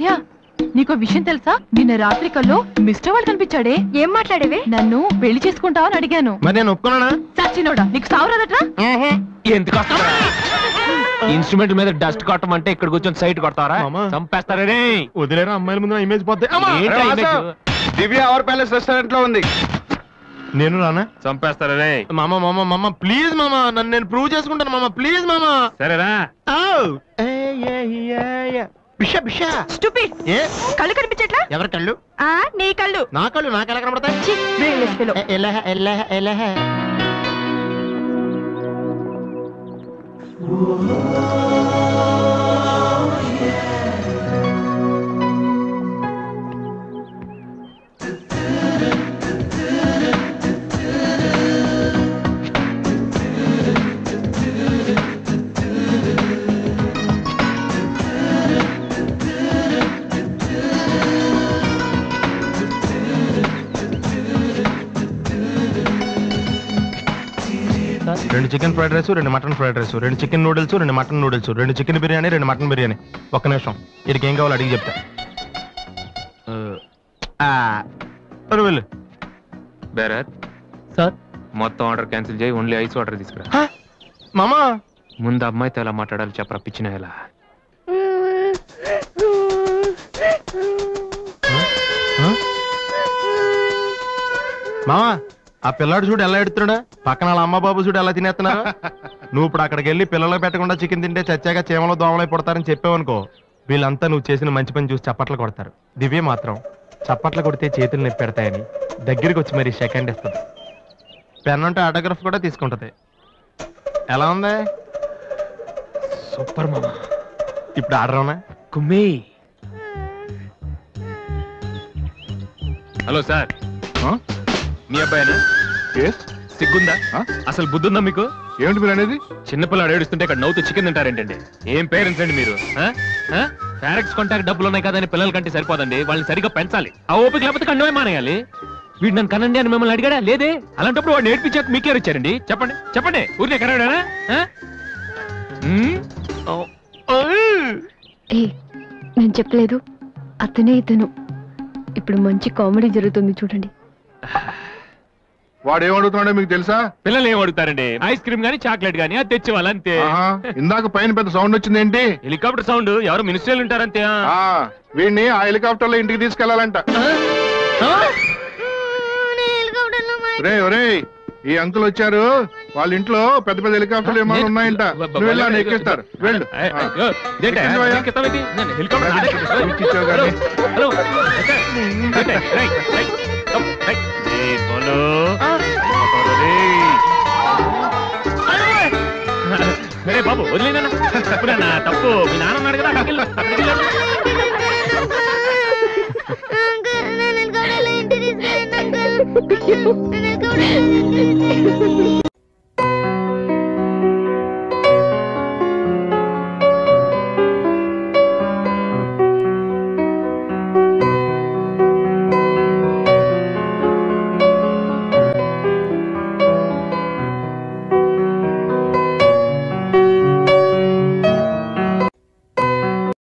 సంధ్య నీకో విషయం తెలుసా నిన్న రాత్రి కల్లో మిస్టర్ వాళ్ళు కనిపించాడే ఏం మాట్లాడేవే నన్ను పెళ్లి చేసుకుంటావని అడిగాను మరి నేను ఒప్పుకున్నానా సచ్చినోడా నీకు సావరాదట్రా ఎందుకు వస్తావా ఇన్స్ట్రుమెంట్ మీద డస్ట్ కొట్టమంటే ఇక్కడ కూర్చొని సైట్ కొడతారా మామా. చంపేస్తారా రే వదిలేరా అమ్మాయిల ముందు ఇమేజ్ పోతే ఏంటా image? Divya our palace restaurant లో ఉంది నేను రానా చంపేస్తారా రే మామ మామ మామ ప్లీజ్ మామ నన్ను నేను ప్రూవ్ చేసుకుంటాను మామ ప్లీజ్ మామ సరేరా బిషా బిషా స్టూపిడ్ ఏ కళ్ళు కనిపించట్లా ఎవరి కళ్ళు ఆ నీ కళ్ళు నా కళ్ళు నాకు ఎలా కనబడతాయి ఛీ, brainless fellow. ఎ- ఎలహ ఎలహ ఎలహ రెండు చికెన్ ఫ్రైడ్ రైస్ రెండు మటన్ ఫ్రైడ్ రైస్ రెండు చికెన్ నూడిల్స్ రెండు మటన్ నూడిల్స్ రెండు చికెన్ బిర్యానీ రెండు మటన్ బిర్యానీ ఒక్క నిమిషం వీరికి ఏం కావాలో అడిగి చెప్తా ఆ, సరే వెళ్ళు బేరత్ సార్ మొత్తం ఆర్డర్ క్యాన్సిల్ చేయి ఓన్లీ ఐస్ వాటర్ తీసుకురా హ? మామా ముందు అమ్మాయితో ఎలా మాట్లాడాలి చెప్పరా పిచ్చిన ఎలా హ? మామా ఆ పిల్లాడు చూడు ఎలా ఎడుతున్నాడా పక్కన వాళ్ళ అమ్మ బాబు చూడు ఎలా తినేస్తున్నారు నువ్వు ఇప్పుడు అక్కడికి వెళ్ళి పిల్లలకు పెట్టకుండా చికెన్ తింటే చచ్చాక చీమలో దోమలై పుడతారని చెప్పావనుకో వీళ్ళంతా నువ్వు చేసిన మంచి పని చూసి చప్పట్లు కొడతారు దివ్య మాత్రం చప్పట్లు కొడితే చేతులు నొప్పి పెడతాయని దగ్గరికి వచ్చి మరి సెకండ్ ఇస్తుంది పెన్ అంటే ఆటోగ్రాఫ్ కూడా తీసుకుంటది ఎలా ఉంది సూపర్ మామా ఇప్పుడు ఆర్డర్ అవునా కుమ్మి హలో సార్ మీ అబ్బాయినా సిగ్గుందా అసలు బుద్ధుందా మీకు ఏమిటి మీరు అనేది చిన్నపిల్లాడు ఏడుస్తుంటే ఇక్కడ నవ్వుతూ చికెన్ తింటారేంటండి ఏం పేరెంట్స్ అండి మీరు పేరెంట్స్ కాంటాక్ట్ డబ్బులు ఉన్నాయి కదని పిల్లల కంటే సరిపోదండి వాళ్ళని సరిగ్గా పెంచాలి ఆ ఓపిక లేకపోతే కండమే మానేయాలి వీడు నన్ను కనండి అని మిమ్మల్ని అడిగాడా లేదే అలాంటప్పుడు వాడు నేర్పించాక మీకే ఇచ్చారండి చెప్పండి చెప్పండి ఊరికే కనడానా ఏ నేను చెప్పలేదు అతనే ఇతను ఇప్పుడు మంచి కామెడీ జరుగుతుంది చూడండి వాడు ఏమడుగుతున్నాడో మీకు తెలుసా పిల్లలు ఏం అడుగుతారండి ఐస్ క్రీమ్ గానీ చాక్లెట్ గానీ అది తెచ్చేవాళ్ళు అంతే ఆహా, ఇందాక పైన పెద్ద సౌండ్ వచ్చింది ఏంటి హెలికాప్టర్ సౌండ్ ఎవరు మినిస్టర్లు ఉంటారంతే ఆ వీడిని ఆ హెలికాప్టర్ లో ఇంటికి తీసుకెళ్లాలంట రే ఒరే ఈ అంకుల్ వచ్చారు వాళ్ళ ఇంట్లో పెద్ద పెద్ద హెలికాప్టర్లు ఏమైనా ఉన్నాయంట నువ్వు వెళ్ళి ఆయన ఎక్కిస్తారు వెళ్ళు ఆ. ఎక్కించు భయ్యా. హెలికాప్టర్ అది ఎక్కించావు కానీ. హలో ఏంటి? రేయ్, రేయ్, కమ్, రేయ్. ఏయ్, బోలు. రేయ్. రేయ్ బాబు వదిలేనా తప్పుడన్నా తప్పు మీ నాన్న ఉన్నాడు కదా అక్కడికి వెళ్ళు, అక్కడికి వెళ్ళు. అంకుల్ నేను హెలికాప్టర్లో ఇంటికి తీసుకెళ్ళండి అంకుల్ నేను హెలికాప్టర్లో